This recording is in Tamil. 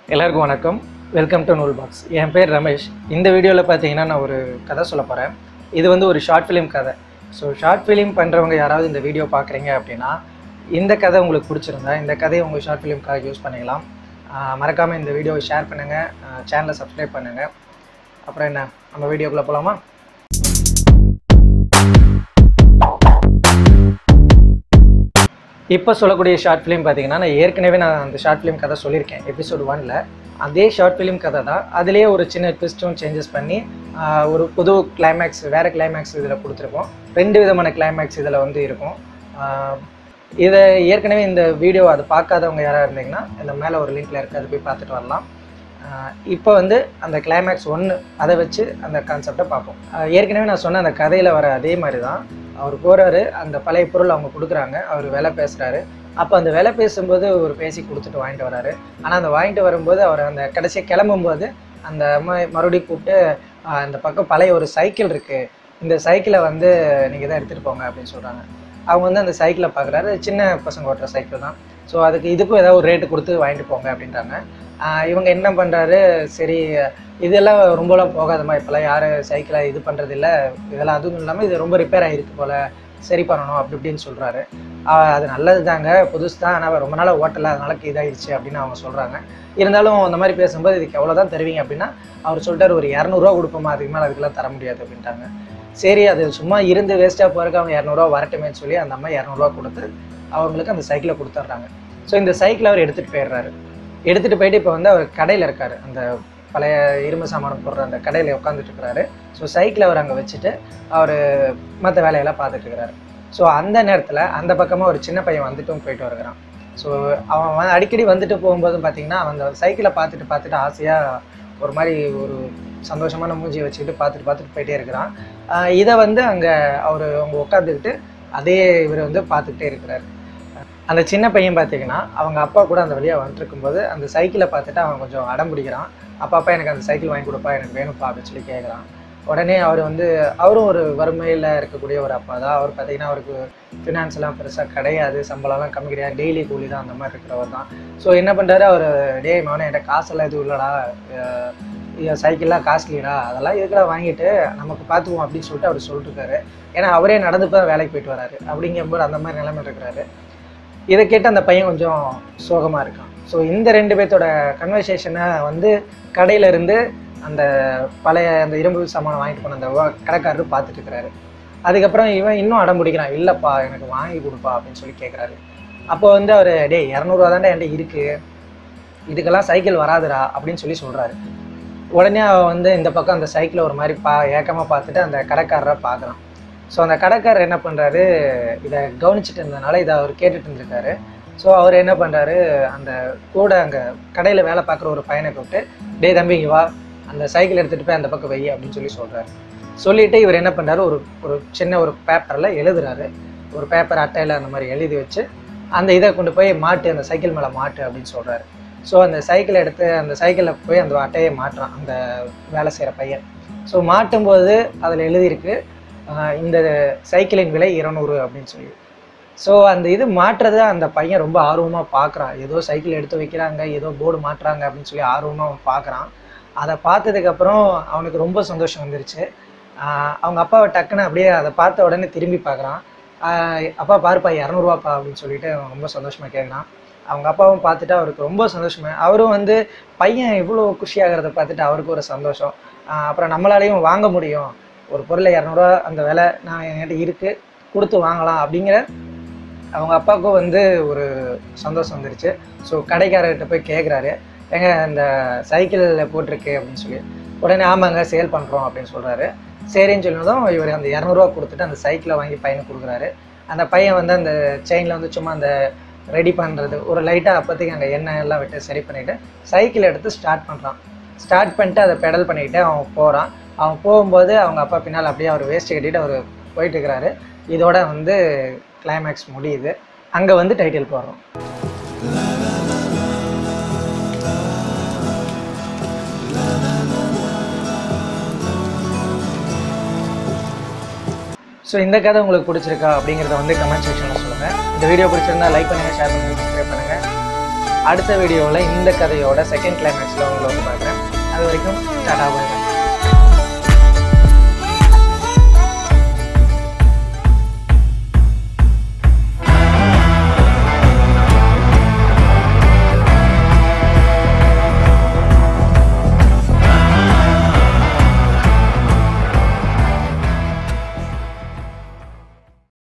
எல்லாருக்கும் வணக்கம் வெல்கம் டு நூல் பாக்ஸ் என் பேர் ரமேஷ் இந்த வீடியோவில் பார்த்தீங்கன்னா நான் ஒரு கதை சொல்ல போகிறேன் இது வந்து ஒரு ஷார்ட் ஃபிலிம் கதை ஸோ ஷார்ட் ஃபிலிம் பண்ணுறவங்க யாராவது இந்த வீடியோ பார்க்குறீங்க அப்படின்னா இந்த கதை உங்களுக்கு பிடிச்சிருந்தா இந்த கதையை உங்கள் ஷார்ட் ஃபிலிம்காக யூஸ் பண்ணிக்கலாம் மறக்காமல் இந்த வீடியோவை ஷேர் பண்ணுங்கள் சேனலை சப்ஸ்கிரைப் பண்ணுங்கள் அப்புறம் என்ன நம்ம வீடியோக்குள்ளே போகலாமா இப்போ சொல்லக்கூடிய ஷார்ட் ஃபிலிம் பார்த்தீங்கன்னா நான் ஏற்கனவே நான் அந்த ஷார்ட் ஃபிலிம் கதை சொல்லியிருக்கேன் எபிசோட் ஒனில் அதே ஷார்ட் ஃபிலிம் கதை தான் அதுலேயே ஒரு சின்ன ட்விஸ்ட்டும் சேஞ்சஸ் பண்ணி ஆஹ், ஒரு புது கிளைமேக்ஸ் வேறு கிளைமேக்ஸ் இதில் கொடுத்துருக்கோம் ரெண்டு விதமான கிளைமேக்ஸ் இதில் வந்து இருக்கும் ஆஹ், இதை ஏற்கனவே இந்த வீடியோ அதை பார்க்காதவங்க யாராக இருந்தீங்கன்னா இந்த மேலே ஒரு லிங்க்ல இருக்குது அது போய் பார்த்துட்டு வரலாம் ஆஹ், இப்போ வந்து அந்த கிளைமேக்ஸ் ஒன்று அதை வச்சு அந்த கான்செப்டை பார்ப்போம் ஆஹ், ஏற்கனவே நான் சொன்ன அந்த கதையில் வர அதே மாதிரி தான் அவர் போகிறாரு அந்த பழைய பொருள் அவங்க கொடுக்குறாங்க அவர் விலை பேசுகிறாரு அப்போ அந்த விலை பேசும்போது ஒரு பேசி கொடுத்துட்டு வாங்கிட்டு வராரு ஆனால் அந்த வாங்கிட்டு வரும்போது அவர் அந்த கடைசியாக கிளம்பும்போது அந்த அம்மா மறுபடியும் கூப்பிட்டு ஆஹ், இந்த பக்கம் பழைய ஒரு சைக்கிள் இருக்குது இந்த சைக்கிளை வந்து நீங்கள் தான் எடுத்துகிட்டு போங்க அப்படின்னு சொல்கிறாங்க அவங்க வந்து அந்த சைக்கிளை பார்க்குறாரு சின்ன பசங்க ஓட்டுற சைக்கிள் தான் ஸோ அதுக்கு இதுக்கும் ஏதாவது ஒரு ரேட்டு கொடுத்து வாங்கிட்டு போங்க அப்படின்றாங்க ஆஹ் இவங்க என்ன பண்ணுறாரு சரி இதெல்லாம் ரொம்பலாம் போகாதம்மா இப்போல்லாம் யாரும் சைக்கிளை இது பண்ணுறது இல்லை இதெல்லாம் அதுவும் இல்லாமல் இது ரொம்ப ரிப்பேர் ஆகிருக்கு போல் சரி பண்ணணும் அப்படி இப்படின்னு சொல்கிறாரு அது நல்லது தாங்க புதுசு தான் ஆனால் ரொம்ப நாளாக ஓட்டலை அதனால இதாகிடுச்சு அப்படின்னு அவங்க சொல்கிறாங்க இருந்தாலும் அந்த மாதிரி பேசும்போது இதுக்கு எவ்வளோ தான் தருவீங்க அப்படின்னா அவர் சொல்லிட்டாரு ஒரு இரநூறுவா கொடுப்போமா அதுக்கு மேலே அதுக்கெல்லாம் தர முடியாது அப்படின்ட்டாங்க சரி அது சும்மா இருந்து வேஸ்ட்டாக போகிறக்கு அவங்க இரநூறுவா வரட்டுமேன்னு சொல்லி அந்த அம்மா இரநூறுவா கொடுத்து அவங்களுக்கு அந்த சைக்கிளை கொடுத்துட்றாங்க ஸோ இந்த சைக்கிளை அவர் எடுத்துகிட்டு போயிடுறாரு எடுத்துகிட்டு போயிட்டு இப்போ வந்து அவர் கடையில் இருக்கார் அந்த பழைய இரும்பு சாமானம் போடுற அந்த கடையில் உட்காந்துட்டு இருக்கிறாரு ஸோ சைக்கிளை அவர் அங்கே வச்சுட்டு அவர் மற்ற வேலையெல்லாம் பார்த்துட்டு இருக்கிறாரு ஸோ அந்த நேரத்தில் அந்த பக்கமாக ஒரு சின்ன பையன் வந்துட்டும் போயிட்டு வருகிறான் ஸோ அவன் வந்து அடிக்கடி வந்துட்டு போகும்போதும் பார்த்தீங்கன்னா அவன் அந்த சைக்கிளை பார்த்துட்டு பார்த்துட்டு ஆசையாக ஒரு மாதிரி ஒரு சந்தோஷமான மூஞ்சியை வச்சுக்கிட்டு பார்த்துட்டு பார்த்துட்டு போயிட்டே இருக்கிறான் ஆஹ் இதை வந்து அங்கே அவர் அவங்க உட்காந்துக்கிட்டு அதே இவர் வந்து பார்த்துக்கிட்டே இருக்கிறாரு அந்த சின்ன பையன் பார்த்தீங்கன்னா அவங்க அப்பா கூட அந்த வழியாக வந்துட்டு இருக்கும்போது அந்த சைக்கிளை பார்த்துட்டு அவன் கொஞ்சம் அடம் பிடிக்கிறான் அப்பா அப்பா எனக்கு அந்த சைக்கிள் வாங்கி கொடுப்பா எனக்கு வேணும்ப்பா அப்படின்னு சொல்லி கேட்குறான் உடனே அவர் வந்து அவரும் ஒரு வறுமையில் இருக்கக்கூடிய ஒரு அப்பா தான் அவர் பார்த்தீங்கன்னா அவருக்கு ஃபினான்ஸ் எல்லாம் பெருசாக கிடையாது சம்பளம்லாம் கம்மி கிடையாது டெய்லி கூலி தான் அந்த மாதிரி இருக்கிறவர் தான் ஸோ என்ன பண்ணுறாரு அவர் டே மவனே என்கிட்ட காசெல்லாம் எதுவும் இல்லைடா அஹ் என் சைக்கிள்லாம் காஸ்ட்லிடா அதெல்லாம் எதுக்குடா வாங்கிட்டு நமக்கு பார்த்துக்குவோம் அப்படின்னு சொல்லிட்டு அவர் சொல்லிட்டுருக்காரு ஏன்னா அவரே நடந்து போய் தான் வேலைக்கு போயிட்டு வராரு அப்படிங்கும்போது அந்த மாதிரி நிலைமை இருக்கிறாரு இதை கேட்டு அந்த பையன் கொஞ்சம் சோகமாக இருக்கான் ஸோ இந்த ரெண்டு பேர்த்தோட கன்வர்சேஷனை வந்து கடையில இருந்து அந்த பழைய அந்த இரும்பு சாமானை வாங்கிட்டு போன அந்த வ- கடைக்காரரு பார்த்துட்டு இருக்கிறாரு அதுக்கப்புறம் இவன் இன்னும் அடம் பிடிக்கிறான் இல்லைப்பா எனக்கு வாங்கி கொடுப்பா அப்படின்னு சொல்லி கேட்குறாரு அப்போ வந்து அவர் டேய் இரநூறுவா தாண்டா என்கிட்ட இருக்கு இதுக்கெல்லாம் சைக்கிள் வராதுடா அப்படின்னு சொல்லி சொல்கிறாரு உடனே அவன் வந்து இந்த பக்கம் அந்த சைக்கிளை ஒரு மாதிரி பா ஏக்கமாக பார்த்துட்டு அந்த கடைக்காரரை பார்க்குறான் ஸோ அந்த கடைக்காரர் என்ன பண்ணுறாரு இதை கவனிச்சிட்டு இருந்ததுனால இதை அவர் கேட்டுட்டு இருந்திருக்காரு ஸோ அவர் என்ன பண்ணுறாரு அந்த கூட அங்கே கடையில் வேலை பார்க்குற ஒரு பையனை கூப்பிட்டு டேய் தம்பி இங்க வா அந்த சைக்கிள் எடுத்துகிட்டு போய் அந்த பக்கம் வை அப்படின்னு சொல்லி சொல்கிறாரு சொல்லிட்டு இவர் என்ன பண்ணுறாரு ஒரு ஒரு சின்ன ஒரு பேப்பரில் எழுதுறாரு ஒரு பேப்பர் அட்டையில் அந்த மாதிரி எழுதி வச்சு அந்த இதை கொண்டு போய் மாட்டு அந்த சைக்கிள் மேலே மாட்டு அப்படின்னு சொல்கிறாரு ஸோ அந்த சைக்கிள் எடுத்து அந்த சைக்கிளில் போய் அந்த அட்டையை மாட்டுறான் அந்த வேலை செய்கிற பையன் ஸோ மாட்டும்போது அதில் எழுதியிருக்கு ஆஹ் இந்த சைக்கிளின் விலை இருநூறு அப்படின்னு சொல்லி ஸோ அந்த இது மாட்டுறத அந்த பையன் ரொம்ப ஆர்வமாக பார்க்குறான் ஏதோ சைக்கிள் எடுத்து வைக்கிறாங்க ஏதோ போர்டு மாட்டுறாங்க அப்படின்னு சொல்லி ஆர்வமாக அவன் பார்க்குறான் அதை பார்த்ததுக்கப்புறம் அவனுக்கு ரொம்ப சந்தோஷம் வந்துருச்சு ஆஹ் அவங்க அப்பாவை டக்குன்னு அப்படியே அதை பார்த்த உடனே திரும்பி பார்க்குறான் அப்பா பாருப்பா இரநூறுவாப்பா அப்படின்னு சொல்லிட்டு அவன் ரொம்ப சந்தோஷமாக கேட்குறான் அவங்க அப்பாவும் பார்த்துட்டு அவருக்கு ரொம்ப சந்தோஷமா அவரும் வந்து பையன் இவ்வளோ குஷியாகிறத பார்த்துட்டு அவருக்கு ஒரு சந்தோஷம் ஆஹ் அப்புறம் நம்மளாலையும் வாங்க முடியும் ஒரு பொருளை இரநூறுவா அந்த விலை நான் என்கிட்ட இருக்குது கொடுத்து வாங்கலாம் அப்படிங்கிற அவங்க அப்பாவுக்கும் வந்து ஒரு சந்தோஷம் வந்துருச்சு ஸோ கடைக்காரர்கிட்ட போய் கேட்குறாரு ஏங்க இந்த சைக்கிளில் போட்டிருக்கு அப்படின்னு சொல்லி உடனே ஆமாங்க சேல் பண்ணுறோம் அப்படின்னு சொல்கிறாரு சரின்னு சொன்னதும் இவர் அந்த இரநூறுவா கொடுத்துட்டு அந்த சைக்கிளை வாங்கி பையனுக்கு கொடுக்குறாரு அந்த பையன் வந்து அந்த செயினில் வந்து சும்மா அந்த ரெடி பண்ணுறது ஒரு லைட்டாக அப்போதைக்கு அங்கே எண்ணெய் எல்லாம் விட்டு சரி பண்ணிவிட்டு சைக்கிள் எடுத்து ஸ்டார்ட் பண்ணுறான் ஸ்டார்ட் பண்ணிட்டு அதை பெடல் பண்ணிக்கிட்டு அவன் போகிறான் அவன் போகும்போது அவங்க அப்பா பின்னால் அப்படியே அவர் வேஸ்ட் கட்டிட்டு அவர் போயிட்டு இருக்கிறாரு இதோட வந்து கிளைமேக்ஸ் முடியுது அங்கே வந்து டைட்டில் போடுறோம் ஸோ இந்த கதை உங்களுக்கு பிடிச்சிருக்கா அப்படிங்கிறத வந்து கமெண்ட் செக்ஷனில் சொல்லுங்கள் இந்த வீடியோ பிடிச்சிருந்தா லைக் பண்ணுங்கள் ஷேர் பண்ணுங்கள் சப்ஸ்கிரைப் பண்ணுங்கள் அடுத்த வீடியோவில் இந்த கதையோட செகண்ட் கிளைமேக்ஸில் உங்களை வந்து பார்க்குறேன் அது வரைக்கும் டாடா பாய்